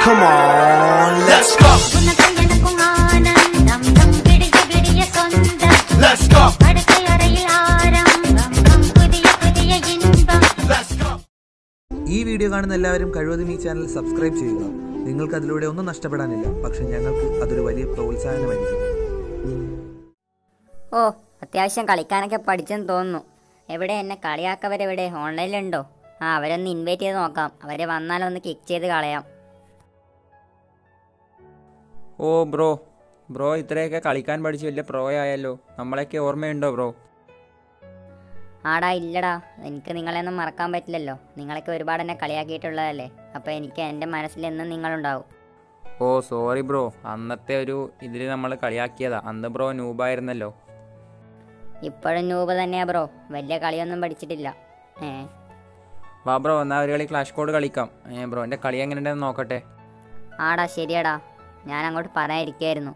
Come on, let's go. உனக்கும் எனக்கும் ஆனந்தம் நம் விடிய விடிய சொந்தம் Let's go. படுக்கை அறையில் ஆரம்பம் நம் புதிய புதிய இன்பம் Let's go. ഈ വീഡിയോ കാണുന്ന എല്ലാവരും കഴിവതും ഈ ചാനൽ സബ്സ്ക്രൈബ് ചെയ്യുക നിങ്ങൾക്ക് അതിലൂടെ ഒന്നും നഷ്ടപ്പെടാനില്ല പക്ഷെ ഞങ്ങൾക്ക് അതൊരു വലിയ പ്രോത്സാഹനമായിരിക്കും ഓ അത്യാവശ്യം കളിക്കാനൊക്കെ പഠിച്ചെന്ന് തോന്നുന്നു എവിടെ എന്നെ കളിയാക്കവരെവിടെ ഓൺലൈനിലുണ്ടോ ആ അവരൊന്ന് ഇൻവൈറ്റ് ചെയ്ത് നോക്കാം അവരെ വന്നാലൊന്ന് കിക്ക് ചെയ്ത് കളയാം ഓ ബ്രോ ബ്രോ ഇത്രയൊക്കെ കളിക്കാൻ പഠിച്ച് വലിയ പ്രോ ആയല്ലോ നമ്മളെയൊക്കെ ഓർമ്മയുണ്ടോ ബ്രോ ആടാ ഇല്ലടാ എനിക്ക് നിങ്ങളെയൊന്നും മറക്കാൻ പറ്റില്ലല്ലോ നിങ്ങളൊക്കെ ഒരുപാട് എന്നെ കളിയാക്കിയിട്ടുള്ളതല്ലേ അപ്പോൾ എനിക്ക് എൻ്റെ മനസ്സിൽ എന്നും നിങ്ങളുണ്ടാവും ഓ സോറി ബ്രോ അന്നത്തെ ഒരു ഇതിൽ നമ്മൾ കളിയാക്കിയതാ അന്ന് ബ്രോ നൂബായിരുന്നല്ലോ ഇപ്പോഴും നൂപ് തന്നെയാ ബ്രോ വലിയ കളിയൊന്നും പഠിച്ചിട്ടില്ല ഏ വാ ബ്രോ എന്നാൽ ഒരു കളി ക്ലാഷ് കോഡ് കളിക്കാം ഏ ബ്രോ എൻ്റെ കളി എങ്ങനെയുണ്ടെന്ന് നോക്കട്ടെ ആടാ ശരിയാടാ ഞാൻ അങ്ങോട്ട് പറയാനിരിക്കായിരുന്നു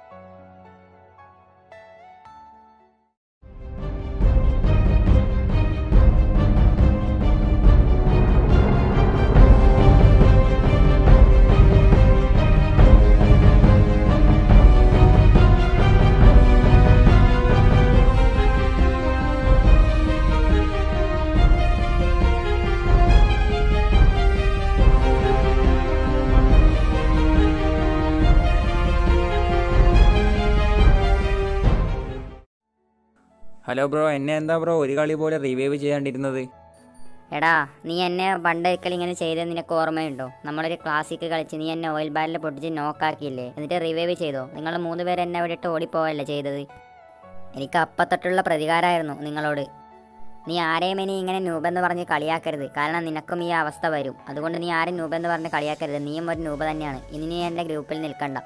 ഹലോ ബ്രോ എന്നെ എന്താ ബ്രോ ഒരു കളി പോലെ റിവൈവ് ചെയ്യാണ്ടിരുന്നത് എടാ നീ എന്നെ പണ്ട് ഒരിക്കൽ ഇങ്ങനെ ചെയ്തത് നിനക്ക് ഓർമ്മയുണ്ടോ നമ്മളൊരു ക്ലാസിക്ക് കളിച്ച് നീ എന്നെ ഓയിൽ ബാരിൽ പൊട്ടിച്ച് നോക്കാക്കിയില്ലേ എന്നിട്ട് റിവൈവ് ചെയ്തോ നിങ്ങൾ മൂന്ന് പേര് എന്നെ അവിടെ ഇട്ട് ഓടിപ്പോവല്ലേ ചെയ്തത് എനിക്ക് അപ്പത്തൊട്ടുള്ള പ്രതികാരമായിരുന്നു നിങ്ങളോട് നീ ആരെയും ഇനി ഇങ്ങനെ നൂബെന്ന് പറഞ്ഞ് കളിയാക്കരുത് കാരണം നിനക്കും ഈ അവസ്ഥ വരും അതുകൊണ്ട് നീ ആരും നൂബെന്ന് പറഞ്ഞ് കളിയാക്കരുത് നീയും ഒരു നൂബ തന്നെയാണ് ഇനി നീ എൻ്റെ ഗ്രൂപ്പിൽ നിൽക്കണ്ട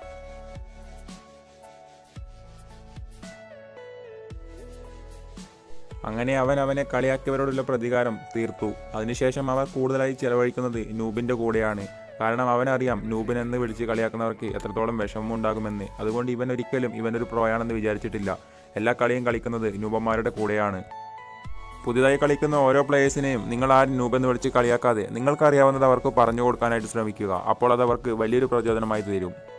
അങ്ങനെ അവൻ അവനെ കളിയാക്കിയവരോടുള്ള പ്രതികാരം തീർത്തു അതിനുശേഷം അവർ കൂടുതലായി ചെലവഴിക്കുന്നത് നൂബിന്റെ കൂടെയാണ് കാരണം അവനറിയാം നൂബിൻ എന്ന് വിളിച്ച് കളിയാക്കുന്നവർക്ക് എത്രത്തോളം വിഷമം ഉണ്ടാകുമെന്ന് അതുകൊണ്ട് ഇവൻ ഒരിക്കലും ഇവനൊരു പ്രോയാണെന്ന് വിചാരിച്ചിട്ടില്ല എല്ലാ കളിയും കളിക്കുന്നത് നൂബന്മാരുടെ കൂടെയാണ് പുതിയതായി കളിക്കുന്ന ഓരോ പ്ലേയേഴ്സിനെയും നിങ്ങൾ ആരും നൂബെന്ന് വിളിച്ച് കളിയാക്കാതെ നിങ്ങൾക്കറിയാവുന്നത് അവർക്ക് പറഞ്ഞു കൊടുക്കാനായിട്ട് ശ്രമിക്കുക അപ്പോൾ അത് അവർക്ക് വലിയൊരു പ്രചോദനമായി തീരും